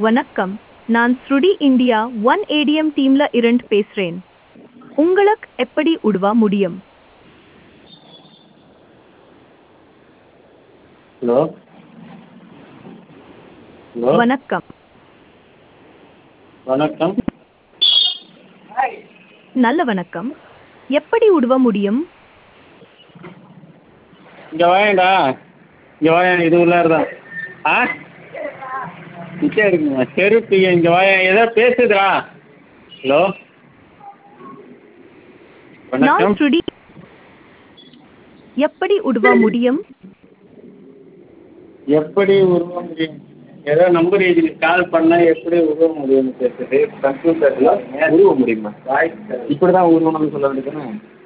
வணக்கம் நான் ஸ்ருடி இந்தியா ஒன் ஏடிஎம் டீம்ல இருந்து பேசுறேன் உங்களுக்கு எப்படி உதவ முடியும் ஹலோ ஹலோ வணக்கம் வணக்கம் நல்ல வணக்கம் எப்படி உதவ முடியும் இங்கே வாயேன்டா இங்கே வாயேன் இது உள்ளாரதான் ஆ இங்கே இருக்குங்க செருப்பு இங்கே வாயேன் ஏதோ பேசுதுடா ஹலோ நான் வணக்கம் ஸ்ருடி எப்படி உதவ முடியும் எப்படி உருவ முடியும் ஏதோ நம்பர் இதுக்கு கால் பண்ணால் எப்படி உருவ முடியும்னு பேசுது கம்ப்யூட்டரில் உருவ முடியுமா வாய்ஸ் இப்படி தான் உருவணும்னு சொல்ல வேண்டியதுதானே